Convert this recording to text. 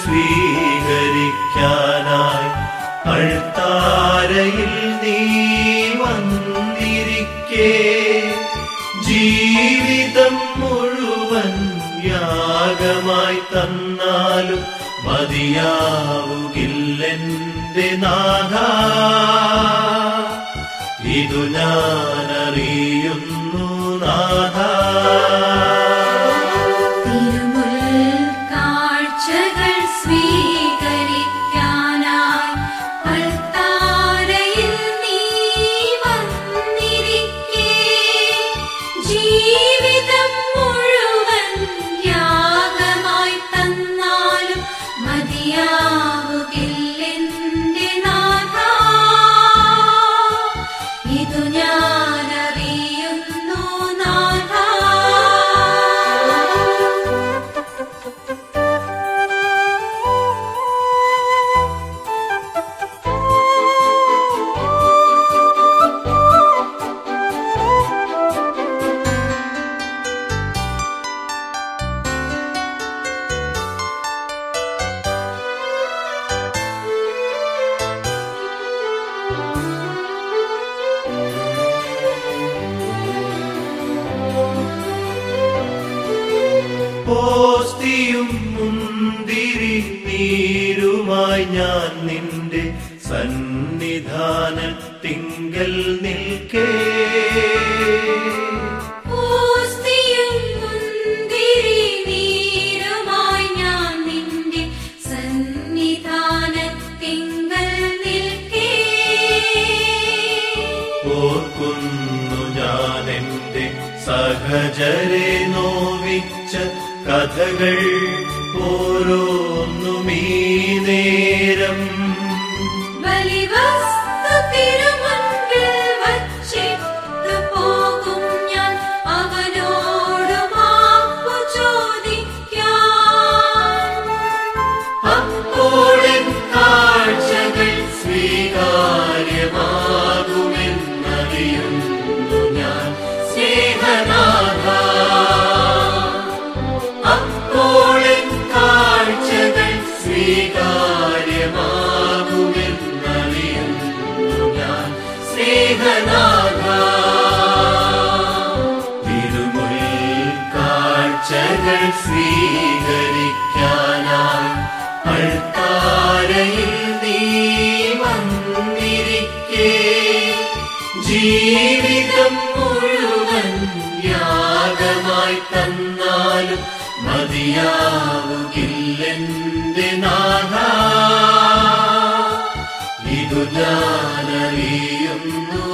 സ്വീകരിക്കാനായി അൾത്താരയിൽ നീ വന്നിരിക്കേ ജീവിതം മുഴുവൻ യാഗമായി തന്നാലും മതിയാവുകില്ലെന്റെ നാഥ ഇതു ഞാനറിയുന്നു നാഥ തിരുമുൽ കാഴ്ചകൾ സ്വീകരിക്കാനായി അൾത്താരയിൽ നീ വന്നിരിക്കേ ജീവിതം മുഴുവൻ യാഗമായി തന്നാലും മതിയാവുകില്ലെന്റെ നാഥ ഇതു ഞാനറിയുന്നു നാഥ പോസ്തിയും മുന്തിരി നീരുമായി ഞാൻ നിന്റെ സന്നിധാനത്തിങ്കൽ നിൽക്കേ പൂസ്തിയും മുന്തിരി നീരുമായി ഞാൻ നിന്റെ സന്നിധാനത്തിങ്കൽ നിൽക്കേ ഓർക്കുന്നു ഞാൻ എന്റെ സഹചരെ നോവിച്ച കഥകൾ ഓരോന്നുമീ നേരം ബലിവസ്തു തിരുമുൻപിൽ വച്ചിട്ടു പോകും ഞാൻ അവനോട് മാപ്പു ചോദിക്കാം അപ്പോഴൻ കാഴ്ചകൾ സ്വീകാര്യമാകുമെന്നറിയുന്നു ഞാൻ സ്നേഹനാഥ അപ്പോഴൻ കാഴ്ചകൾ സ്വീകാര്യമാകുമെന്നറിയുന്നു ഞാൻ സ്നേഹനാഥ തിരുമുൽ കാഴ്ചകൾ സ്വീകരിക്കാനായി അൾത്താരയിൽ നീ വന്നിരിക്കേ ജീവിതം മുഴുവൻ യാഗമായി തന്നാലും മതിയാവുകില്ലെന്റെ നാഥ ഇതു ഞാനറിയുന്നു